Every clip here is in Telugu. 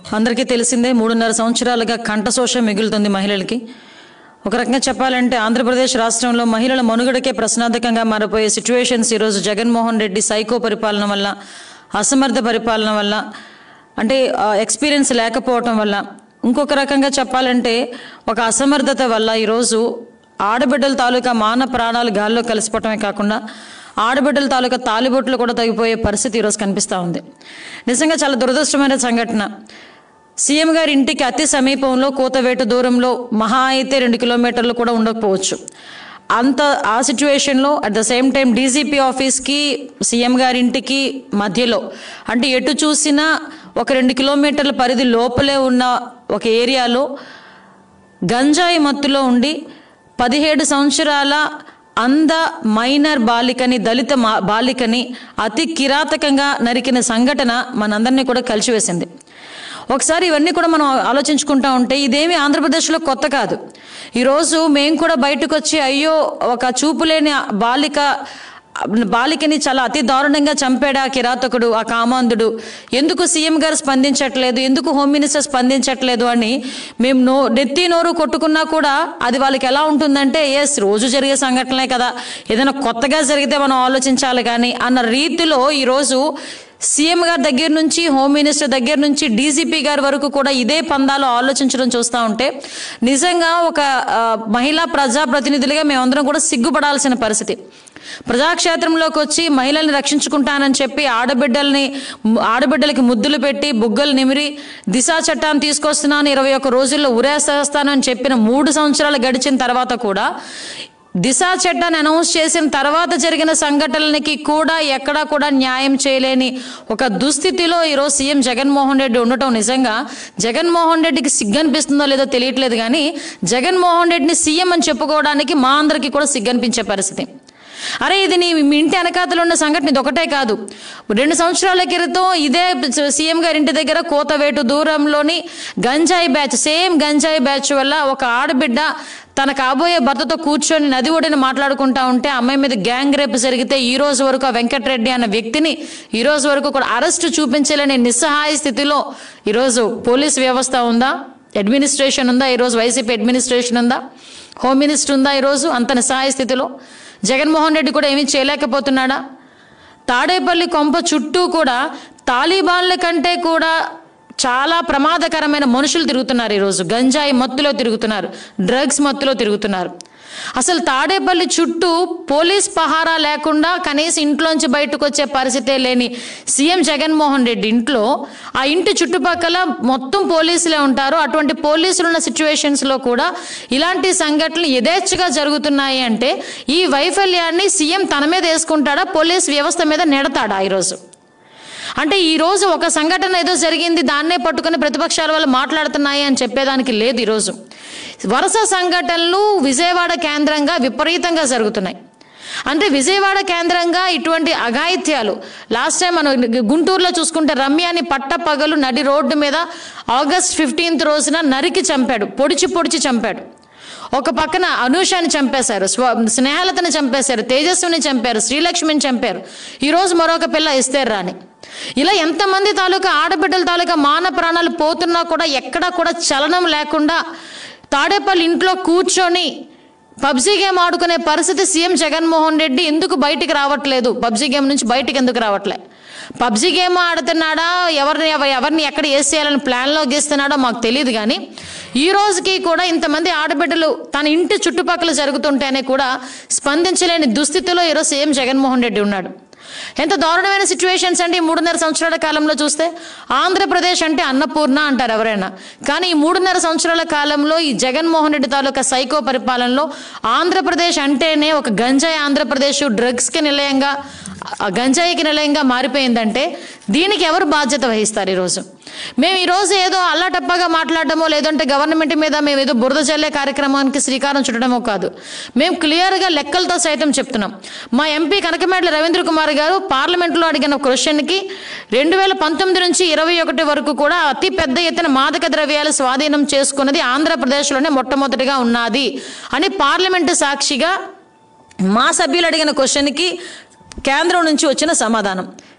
అందరికీ తెలిసిందే మూడున్నర సంవత్సరాలుగా కంఠశోషం మిగులుతుంది మహిళలకి ఒక రకంగా చెప్పాలంటే ఆంధ్రప్రదేశ్ రాష్ట్రంలో మహిళల మనుగడకే ప్రశ్నార్థకంగా మారిపోయే సిచ్యువేషన్స్ ఈరోజు జగన్మోహన్ రెడ్డి సైకో పరిపాలన వల్ల అసమర్థ పరిపాలన వల్ల అంటే ఎక్స్పీరియన్స్ లేకపోవటం వల్ల ఇంకొక రకంగా చెప్పాలంటే ఒక అసమర్థత వల్ల ఈరోజు ఆడబిడ్డల తాలూకా మాన ప్రాణాలు గాల్లో కలిసిపోవటమే కాకుండా ఆడబిడ్డల తాలూకా తాలిబొట్లు కూడా తగ్గిపోయే పరిస్థితి ఈరోజు కనిపిస్తూ ఉంది నిజంగా చాలా దురదృష్టమైన సంఘటన సీఎం గారి ఇంటికి అతి సమీపంలో కూతవేటు దూరంలో మహా అయితే రెండు కిలోమీటర్లు కూడా ఉండకపోవచ్చు అంత ఆ సిచ్యువేషన్లో at the same time DGP ఆఫీస్కి సీఎం గారి ఇంటికి మధ్యలో అంటే ఎటు చూసినా ఒక రెండు కిలోమీటర్ల పరిధి లోపలే ఉన్న ఒక ఏరియాలో గంజాయి మత్తులో ఉండి పదిహేడు సంవత్సరాల అంద మైనర్ బాలికని దళిత మా- బాలికని అతి కిరాతకంగా నరికిన సంఘటన మనందరినీ కూడా కలిసివేసింది ఒకసారి ఇవన్నీ కూడా మనం ఆలోచించుకుంటా ఉంటే ఇదేమి ఆంధ్రప్రదేశ్లో కొత్త కాదు ఈరోజు మేము కూడా బయటకు వచ్చి అయ్యో ఒక చూపులేని బాలిక బాలికని చాలా అతి దారుణంగా చంపాడు ఆ కిరాతకుడు ఆ కామాంధుడు ఎందుకు సీఎం గారు స్పందించట్లేదు ఎందుకు హోమ్ మినిస్టర్ స్పందించట్లేదు అని మేము నో నెత్తి నోరు కొట్టుకున్నా కూడా అది వాళ్ళకి ఎలా ఉంటుందంటే ఎస్ రోజు జరిగే సంఘటనలే కదా ఏదైనా కొత్తగా జరిగితే మనం ఆలోచించాలి కానీ అన్న రీతిలో ఈరోజు సీఎం గారి దగ్గర నుంచి హోమ్ మినిస్టర్ దగ్గర నుంచి డీజీపీ గారి వరకు కూడా ఇదే పందాలు ఆలోచించడం చూస్తూ ఉంటే నిజంగా ఒక ఆ, మహిళా ప్రజాప్రతినిధులుగా మేమందరం కూడా సిగ్గుపడాల్సిన పరిస్థితి ప్రజాక్షేత్రంలోకి వచ్చి మహిళల్ని రక్షించుకుంటానని చెప్పి ఆడబిడ్డల్ని ఆడబిడ్డలకి ముద్దులు పెట్టి బుగ్గలు నిమిరి దిశా చట్టాన్ని తీసుకొస్తున్నాను ఇరవై ఒక్క రోజుల్లో ఉరేసేస్తానని చెప్పిన మూడు సంవత్సరాలు గడిచిన తర్వాత కూడా దిశా చట్టాన్ని అనౌన్స్ చేసిన తర్వాత జరిగిన సంఘటనలకి కూడా ఎక్కడా కూడా న్యాయం చేయలేని ఒక దుస్థితిలో ఈరోజు సీఎం జగన్మోహన్ రెడ్డి ఉండటం నిజంగా జగన్మోహన్ రెడ్డికి సిగ్గనిపిస్తుందో లేదో తెలియట్లేదు కానీ జగన్మోహన్ రెడ్డిని సీఎం అని చెప్పుకోవడానికి మా అందరికీ కూడా సిగ్గనిపించే పరిస్థితి అరే ఇది నీ మీ ఇంటి వెనకాతలు ఉన్న సంఘటన ఇది ఒకటే కాదు రెండు సంవత్సరాల క్రితం ఇదే సీఎం గారి ఇంటి దగ్గర కోతవేటు దూరంలోని గంజాయి బ్యాచ్ సేమ్ గంజాయి బ్యాచ్ వల్ల ఒక ఆడబిడ్డ తన కాబోయే భర్తతో కూర్చొని నది ఒడిన మాట్లాడుకుంటా ఉంటే ఆ అమ్మాయి మీద గ్యాంగ్ రేప్ జరిగితే ఈ రోజు వరకు ఆ వెంకటరెడ్డి అన్న వ్యక్తిని ఈ రోజు వరకు కూడా అరెస్ట్ చూపించలేని నిస్సహాయ స్థితిలో ఈరోజు పోలీస్ వ్యవస్థ ఉందా అడ్మినిస్ట్రేషన్ ఉందా ఈరోజు వైసీపీ అడ్మినిస్ట్రేషన్ ఉందా హోమ్ మినిస్టర్ ఉందా ఈరోజు అంత నిస్సహాయ స్థితిలో జగన్మోహన్ రెడ్డి కూడా ఏమీ చేయలేకపోతున్నాడా తాడేపల్లి కొంప చుట్టూ కూడా తాలిబాన్ల కంటే కూడా చాలా ప్రమాదకరమైన మనుషులు తిరుగుతున్నారు ఈరోజు గంజాయి మత్తులో తిరుగుతున్నారు డ్రగ్స్ మత్తులో తిరుగుతున్నారు అసలు తాడేపల్లి చుట్టూ పోలీస్ పహారా లేకుండా కనీసం ఇంట్లోంచి బయటకు వచ్చే పరిస్థితే లేని సీఎం జగన్మోహన్ రెడ్డి ఇంట్లో ఆ ఇంటి చుట్టుపక్కల మొత్తం పోలీసులే ఉంటారు అటువంటి పోలీసులు ఉన్న సిచ్యువేషన్స్లో కూడా ఇలాంటి సంఘటనలు యథేచ్ఛగా జరుగుతున్నాయి అంటే ఈ వైఫల్యాన్ని సీఎం తన మీద వేసుకుంటాడా పోలీస్ వ్యవస్థ మీద నెడతాడా ఈరోజు అంటే ఈ రోజు ఒక సంఘటన ఏదో జరిగింది దాన్నే పట్టుకొని ప్రతిపక్షాల వాళ్ళు మాట్లాడుతున్నాయి అని చెప్పేదానికి లేదు ఈరోజు వరుస సంఘటనలు విజయవాడ కేంద్రంగా విపరీతంగా జరుగుతున్నాయి అంటే విజయవాడ కేంద్రంగా ఇటువంటి అఘాయిత్యాలు లాస్ట్ టైం మనం గుంటూరులో చూసుకుంటే రమ్యాని పట్టపగలు నడి రోడ్డు మీద ఆగస్ట్ ఫిఫ్టీన్త్ రోజున నరికి చంపాడు పొడిచి పొడిచి చంపాడు ఒక పక్కన అనూషాని చంపేశారు స్వ స్నేహలతని చంపేశారు తేజస్విని చంపారు శ్రీలక్ష్మిని చంపారు ఈరోజు మరొక పిల్ల ఇస్తారు రాని ఇలా ఎంతమంది తాలూకా ఆడబిడ్డల తాలూకా మాన ప్రాణాలు పోతున్నా కూడా ఎక్కడా కూడా చలనం లేకుండా తాడేపల్లి ఇంట్లో కూర్చొని పబ్జీ గేమ్ ఆడుకునే పరిస్థితి సీఎం జగన్మోహన్ రెడ్డి ఎందుకు బయటికి రావట్లేదు పబ్జీ గేమ్ నుంచి బయటికి ఎందుకు రావట్లే పబ్జీ గేమ్ ఆడుతున్నాడా ఎవరిని ఎవ- ఎవరిని ఎక్కడ వేసేయాలని ప్లాన్లో గీస్తున్నాడో మాకు తెలియదు కానీ ఈ రోజుకి కూడా ఇంతమంది ఆడబిడ్డలు తన ఇంటి చుట్టుపక్కల జరుగుతుంటేనే కూడా స్పందించలేని దుస్థితిలో ఈరోజు సీఎం జగన్మోహన్ రెడ్డి ఉన్నాడు ఎంత దారుణమైన సిచ్యువేషన్స్ అండి ఈ మూడున్నర సంవత్సరాల కాలంలో చూస్తే ఆంధ్రప్రదేశ్ అంటే అన్నపూర్ణ అంటారు ఎవరైనా కానీ ఈ మూడున్నర సంవత్సరాల కాలంలో ఈ జగన్మోహన్ రెడ్డి తాలూకా సైకో పరిపాలనలో ఆంధ్రప్రదేశ్ అంటేనే ఒక గంజాయి ఆంధ్రప్రదేశ్ డ్రగ్స్కి నిలయంగా ఆ గంజాయికి నిలయంగా మారిపోయిందంటే దీనికి ఎవరు బాధ్యత వహిస్తారు ఈరోజు మేము ఈరోజు ఏదో అల్లాటప్పగా మాట్లాడటమో లేదంటే గవర్నమెంట్ మీద మేము ఏదో బురద జల్లే కార్యక్రమానికి శ్రీకారం చుట్టడమో కాదు మేము క్లియర్గా లెక్కలతో సైతం చెప్తున్నాం మా ఎంపీ కనకమేడల రవీంద్ర కుమార్ గారు పార్లమెంట్లో అడిగిన క్వశ్చన్కి రెండు వేల పంతొమ్మిది నుంచి ఇరవై ఒకటి వరకు కూడా అతి పెద్ద ఎత్తున మాదక ద్రవ్యాలు స్వాధీనం చేసుకున్నది ఆంధ్రప్రదేశ్లోనే మొట్టమొదటిగా ఉన్నది అని పార్లమెంటు సాక్షిగా మా సభ్యులు అడిగిన క్వశ్చన్కి కేంద్రం నుంచి వచ్చిన సమాధానం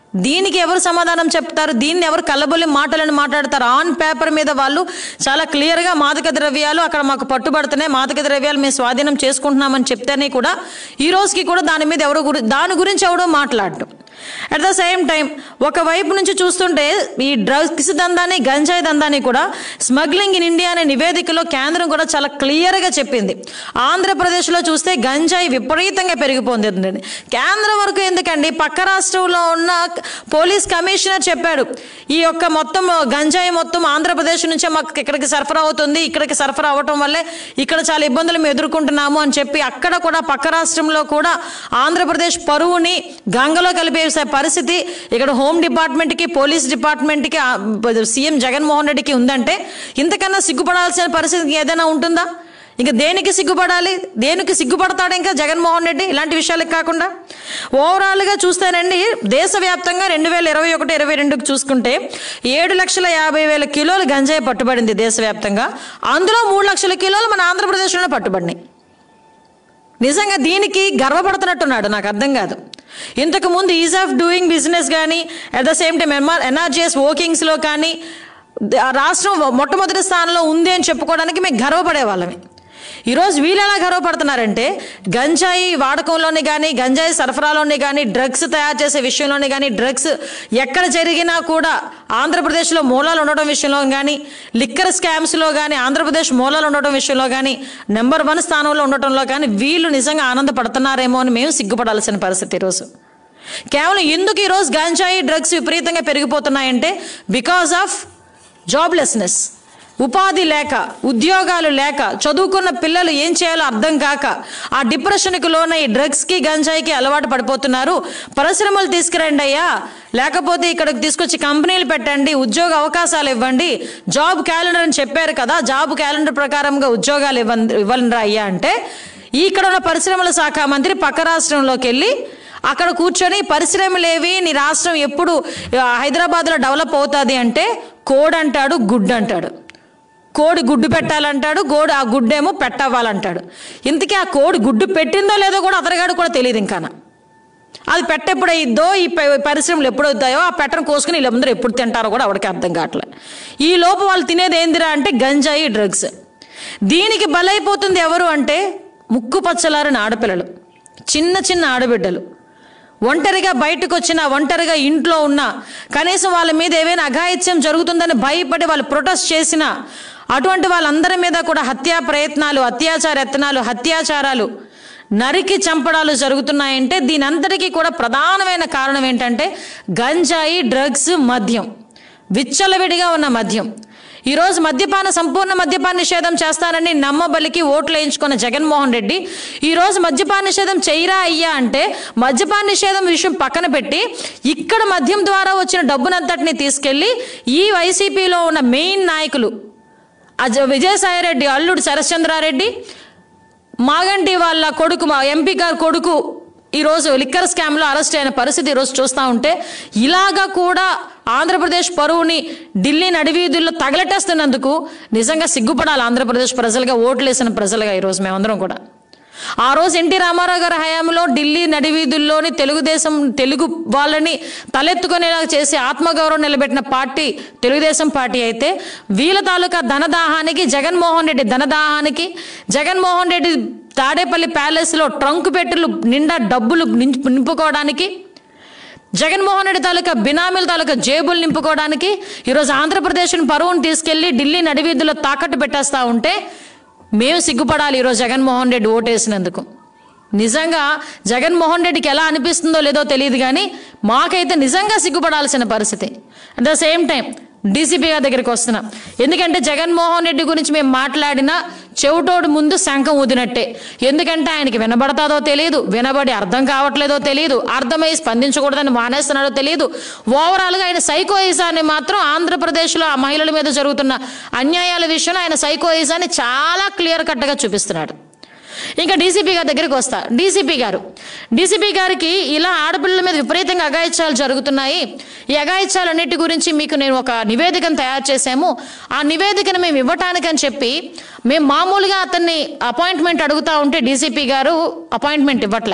దీనికి ఎవరు సమాధానం చెప్తారు దీన్ని ఎవరు కళ్ళబొల్లి మాటలను మాట్లాడతారు ఆన్ పేపర్ మీద వాళ్ళు చాలా క్లియర్గా మాదక ద్రవ్యాలు అక్కడ మాకు పట్టుబడుతున్నాయి మాదక ద్రవ్యాలు మేము స్వాధీనం చేసుకుంటున్నామని చెప్తేనే కూడా ఈ రోజుకి కూడా దాని మీద ఎవరు గురి దాని గురించి ఎవడో మాట్లాడటం అట్ ద సేమ్ టైం ఒకవైపు నుంచి చూస్తుంటే ఈ డ్రగ్స్ దందాన్ని గంజాయి దందాన్ని కూడా స్మగ్లింగ్ ఇన్ ఇండియా అనే నివేదికలో కేంద్రం కూడా చాలా క్లియర్గా చెప్పింది ఆంధ్రప్రదేశ్లో చూస్తే గంజాయి విపరీతంగా పెరిగిపోతుంది కేంద్రం వరకు ఎందుకండి పక్క రాష్ట్రంలో ఉన్న పోలీస్ కమిషనర్ చెప్పాడు ఈ యొక్క మొత్తం గంజాయి మొత్తం ఆంధ్రప్రదేశ్ నుంచే మాకు ఇక్కడికి సరఫరా అవుతుంది ఇక్కడికి సరఫరా అవ్వటం వల్లే ఇక్కడ చాలా ఇబ్బందులు మేము ఎదుర్కొంటున్నాము అని చెప్పి అక్కడ కూడా పక్క రాష్ట్రంలో కూడా ఆంధ్రప్రదేశ్ పరువుని గంగలో కలిపేసే పరిస్థితి ఇక్కడ హోమ్ డిపార్ట్మెంట్కి పోలీస్ డిపార్ట్మెంట్కి ఆ, సీఎం జగన్మోహన్ రెడ్డికి ఉందంటే ఇంతకన్నా సిగ్గుపడాల్సిన పరిస్థితి ఏదైనా ఉంటుందా ఇంకా దేనికి సిగ్గుపడాలి దేనికి సిగ్గుపడతాడు ఇంకా జగన్మోహన్ రెడ్డి ఇలాంటి విషయాలకు కాకుండా ఓవరాల్గా చూస్తేనండి దేశవ్యాప్తంగా రెండు వేల ఇరవై ఒకటి ఇరవై రెండుకి చూసుకుంటే ఏడు లక్షల యాభై వేల కిలోలు గంజాయి పట్టుబడింది దేశవ్యాప్తంగా అందులో మూడు లక్షల కిలోలు మన ఆంధ్రప్రదేశ్లోనే పట్టుబడినాయి నిజంగా దీనికి గర్వపడుతున్నట్టున్నాడు నాకు అర్థం కాదు ఇంతకు ముందు ఈజ్ ఆఫ్ డూయింగ్ బిజినెస్ కానీ at the same time MR NRGS వర్కింగ్స్లో కానీ ద- ఆ రాష్ట్రం మొట్టమొదటి స్థానంలో ఉంది అని చెప్పుకోవడానికి మేము గర్వపడే వాళ్ళమే ఈరోజు వీళ్ళు ఎలా గర్వపడుతున్నారంటే గంజాయి వాడకంలోని కానీ గంజాయి సరఫరాలోని కానీ డ్రగ్స్ తయారు చేసే విషయంలోని కానీ డ్రగ్స్ ఎక్కడ జరిగినా కూడా ఆంధ్రప్రదేశ్లో మూలాలు ఉండటం విషయంలో కానీ లిక్కర్ స్కామ్స్లో కానీ ఆంధ్రప్రదేశ్ మూలాలు ఉండటం విషయంలో కానీ నెంబర్ వన్ స్థానంలో ఉండటంలో కానీ వీళ్ళు నిజంగా ఆనందపడుతున్నారేమో అని మేము సిగ్గుపడాల్సిన పరిస్థితి ఈరోజు కేవలం ఎందుకు ఈరోజు గంజాయి డ్రగ్స్ విపరీతంగా పెరిగిపోతున్నాయంటే బికాస్ ఆఫ్ జాబ్లెస్నెస్ ఉపాధి లేక ఉద్యోగాలు లేక చదువుకున్న పిల్లలు ఏం చేయాలో అర్థం కాక ఆ డిప్రెషన్కి లోన ఈ డ్రగ్స్కి గంజాయికి అలవాటు పడిపోతున్నారు పరిశ్రమలు తీసుకురండి అయ్యా లేకపోతే ఇక్కడికి తీసుకొచ్చి కంపెనీలు పెట్టండి ఉద్యోగ అవకాశాలు ఇవ్వండి జాబ్ క్యాలెండర్ అని చెప్పారు కదా జాబ్ క్యాలెండర్ ప్రకారంగా ఉద్యోగాలు ఇవ్వండి ఇవ్వండి అయ్యా అంటే ఇక్కడ ఉన్న పరిశ్రమల శాఖ మంత్రి పక్క రాష్ట్రంలోకి వెళ్ళి అక్కడ కూర్చొని పరిశ్రమలేవి నీ రాష్ట్రం ఎప్పుడు ఆ, హైదరాబాద్లో డెవలప్ అవుతుంది అంటే కోడ్ అంటాడు గుడ్ అంటాడు కోడి గుడ్డు పెట్టాలంటాడు గోడు ఆ గుడ్డేమో పెట్టవ్వాలంటాడు ఇంతకీ ఆ కోడి గుడ్డు పెట్టిందో లేదో కూడా అతనిగాడు కూడా తెలియదు ఇంకాన అది పెట్టెప్పుడు అయ్యిద్దో ఈ ప- పరిశ్రమలు ఎప్పుడు అవుతాయో ఆ పెట్టను కోసుకుని వీళ్ళందరూ ఎప్పుడు తింటారో కూడా ఎవరికి అర్థం కావట్లే ఈ లోపు వాళ్ళు తినేది ఏందిరా అంటే గంజాయి డ్రగ్స్ దీనికి బలైపోతుంది ఎవరు అంటే ముక్కు పచ్చలారిన ఆడపిల్లలు చిన్న చిన్న ఆడబిడ్డలు ఒంటరిగా బయటకు వచ్చిన ఒంటరిగా ఇంట్లో ఉన్న కనీసం వాళ్ళ మీద ఏవైనా అఘాయిత్యం జరుగుతుందని భయపడి వాళ్ళు ప్రొటెస్ట్ చేసిన అటువంటి వాళ్ళందరి మీద కూడా హత్యా ప్రయత్నాలు అత్యాచార యత్నాలు అత్యాచారాలు నరికి చంపడాలు జరుగుతున్నాయంటే దీని అంతటికీ కూడా ప్రధానమైన కారణం ఏంటంటే గంజాయి డ్రగ్స్ మద్యం విచ్చలవిడిగా ఉన్న మద్యం ఈరోజు మద్యపాన సంపూర్ణ మద్యపాన నిషేధం చేస్తానని నమ్మబలికి ఓట్లు వేయించుకున్న జగన్మోహన్ రెడ్డి ఈరోజు మద్యపాన నిషేధం చెయ్యరా అయ్యా అంటే మద్యపాన నిషేధం విషయం పక్కన పెట్టి ఇక్కడ మద్యం ద్వారా వచ్చిన డబ్బునంతటిని తీసుకెళ్లి ఈ వైసీపీలో ఉన్న మెయిన్ నాయకులు అజ విజయసాయిరెడ్డి అల్లుడు శరశ్చంద్రారెడ్డి మాగంటి వాళ్ళ కొడుకు మా ఎంపీ గారి కొడుకు ఈరోజు లిక్కర్ స్కామ్లో అరెస్ట్ అయిన పరిస్థితి ఈరోజు చూస్తూ ఉంటే ఇలాగా కూడా ఆంధ్రప్రదేశ్ పరువుని ఢిల్లీ నడివీధుల్లో తగలటేస్తున్నందుకు నిజంగా సిగ్గుపడాలి ఆంధ్రప్రదేశ్ ప్రజలుగా ఓట్లేసిన ప్రజలుగా ఈరోజు మేమందరం కూడా ఆ రోజు ఎన్టీ రామారావు గారి హయాంలో ఢిల్లీ నడివీధుల్లోని తెలుగుదేశం తెలుగు వాళ్ళని తలెత్తుకునేలా చేసి ఆత్మగౌరవం నిలబెట్టిన పార్టీ తెలుగుదేశం పార్టీ అయితే వీళ్ళ తాలూకా ధనదాహానికి జగన్మోహన్ రెడ్డి ధనదాహానికి జగన్మోహన్ రెడ్డి తాడేపల్లి ప్యాలెస్లో ట్రంక్ పెట్టులు నిండా డబ్బులు నింపు- నింపుకోవడానికి జగన్మోహన్ రెడ్డి తాలూకా బినామీల తాలూకా జేబులు నింపుకోవడానికి ఈరోజు ఆంధ్రప్రదేశ్ని పరువును తీసుకెళ్లి ఢిల్లీ నడివీధుల్లో తాకట్టు పెట్టేస్తా ఉంటే మేము సిగ్గుపడాలి ఈరోజు జగన్మోహన్ రెడ్డి ఓటేసినందుకు నిజంగా జగన్మోహన్ రెడ్డికి ఎలా అనిపిస్తుందో లేదో తెలియదు కానీ మాకైతే నిజంగా సిగ్గుపడాల్సిన పరిస్థితి at the same time DCP garu దగ్గరికి వస్తున్నాం ఎందుకంటే జగన్మోహన్ రెడ్డి గురించి మేము మాట్లాడినా చెవిటోడు ముందు శంఖం ఊదినట్టే ఎందుకంటే ఆయనకి వినబడతాదో తెలియదు వినబడి అర్థం కావట్లేదో తెలియదు అర్థమై స్పందించకూడదని మానేస్తున్నాడో తెలియదు ఓవరాల్గా ఆయన సైకోయిజాన్ని మాత్రం ఆంధ్రప్రదేశ్లో ఆ మహిళల మీద జరుగుతున్న అన్యాయాల విషయంలో ఆయన సైకోయిజాన్ని చాలా క్లియర్ కట్గా చూపిస్తున్నాడు ఇంకా డీసీపీ గారి దగ్గరికి వస్తా డీసీపీ గారు డీసీపీ గారికి ఇలా ఆడపిల్లల మీద విపరీతంగా అగాయిత్యాలు జరుగుతున్నాయి ఈ అగాయిత్యాలన్నిటి గురించి మీకు నేను ఒక నివేదికను తయారు చేశాము ఆ నివేదికను మేము ఇవ్వటానికని చెప్పి మేము మామూలుగా అతన్ని అపాయింట్మెంట్ అడుగుతా ఉంటే డీసీపీ గారు అపాయింట్మెంట్ ఇవ్వట్లే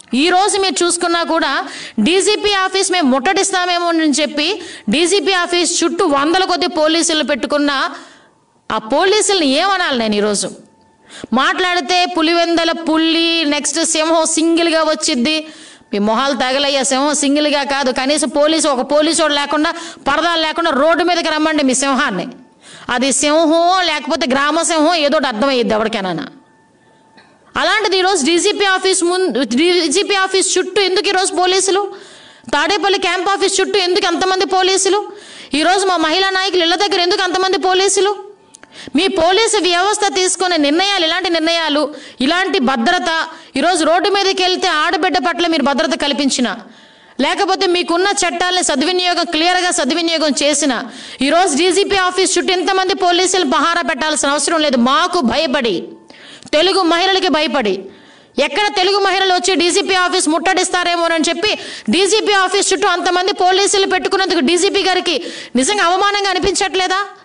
ఈ రోజు మీరు చూసుకున్నా కూడా డీజీపీ ఆఫీస్ మేము ముట్టడిస్తామేమో అని చెప్పి డీజీపీ ఆఫీస్ చుట్టూ వందల కొద్ది పోలీసులు పెట్టుకున్న ఆ పోలీసుల్ని ఏమనాలి నేను ఈరోజు మాట్లాడితే పులివెందల పుల్లి నెక్స్ట్ సింహం సింగిల్గా వచ్చిద్ది మీ మొహాలు తగలయ్యా సింహం సింగిల్గా కాదు కనీసం పోలీసు ఒక పోలీసు వాడు లేకుండా పరదాలు లేకుండా రోడ్డు మీదకి రమ్మండి మీ సింహాన్ని అది సింహం లేకపోతే గ్రామ సింహం ఏదో ఒకటి అర్థమయ్యిద్ది ఎవరికైనా అలాంటిది ఈరోజు డీజీపీ ఆఫీస్ ముందు డీజీపీ ఆఫీస్ చుట్టూ ఎందుకు ఈరోజు పోలీసులు తాడేపల్లి క్యాంప్ ఆఫీస్ చుట్టూ ఎందుకు అంతమంది పోలీసులు ఈరోజు మా మహిళా నాయకులు ఇళ్ళ దగ్గర ఎందుకు అంతమంది పోలీసులు మీ పోలీసు వ్యవస్థ తీసుకునే నిర్ణయాలు ఇలాంటి నిర్ణయాలు ఇలాంటి భద్రత ఈరోజు రోడ్డు మీదకి వెళ్తే ఆడబిడ్డ పట్ల మీరు భద్రత కల్పించిన లేకపోతే మీకున్న చట్టాలని సద్వినియోగం క్లియర్గా సద్వినియోగం చేసిన ఈరోజు డీజీపీ ఆఫీస్ చుట్టూ ఇంతమంది పోలీసులు పహారా పెట్టాల్సిన అవసరం లేదు మాకు భయపడి తెలుగు మహిళలకి భయపడి ఎక్కడ తెలుగు మహిళలు వచ్చి డీజీపీ ఆఫీస్ ముట్టడిస్తారేమోనని చెప్పి డీజీపీ ఆఫీస్ చుట్టూ అంతమంది పోలీసులు పెట్టుకున్నందుకు డీజీపీ గారికి నిజంగా అవమానంగా అనిపించట్లేదా